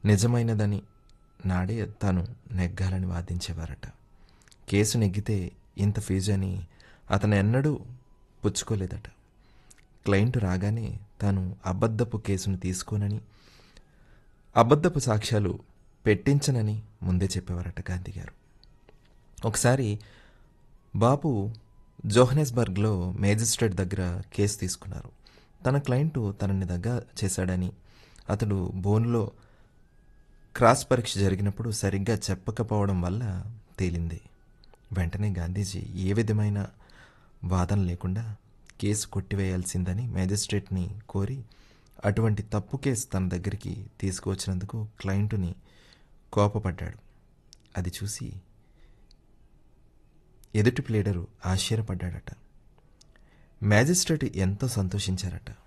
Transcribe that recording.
నిజమైనదని నాడే తాను నెగ్గాలని వాదించేవారట కేసు నెగ్గితే ఇంత ఫీజు అని అతను ఎన్నడూ పుచ్చుకోలేదట క్లయింట్ రాగానే తాను అబద్ధపు కేసును తీసుకోనని అబద్ధపు సాక్ష్యాలు పెట్టించనని ముందే చెప్పేవారట గాంధీ గారు ఒకసారి బాపు జోహనెస్బర్గ్లో మేజిస్ట్రేట్ దగ్గర కేసు తీసుకున్నారు తన క్లయింట్ తనని దగ్గర చేశాడని అతడు బోన్లో క్రాస్ పరీక్ష జరిగినప్పుడు సరిగ్గా చెప్పకపోవడం వల్ల తేలింది వెంటనే గాంధీజీ ఏ విధమైన వాదన లేకుండా కేసు కొట్టివేయాల్సిందని మేజిస్ట్రేట్ని కోరి అటువంటి తప్పు కేసు తన దగ్గరికి తీసుకువచ్చినందుకు క్లయింటుని కోపపడ్డాడు అది చూసి ఎదుటి ప్లేడరు ఆశ్చర్యపడ్డాడట మ్యాజిస్ట్రేట్ ఎంతో సంతోషించారట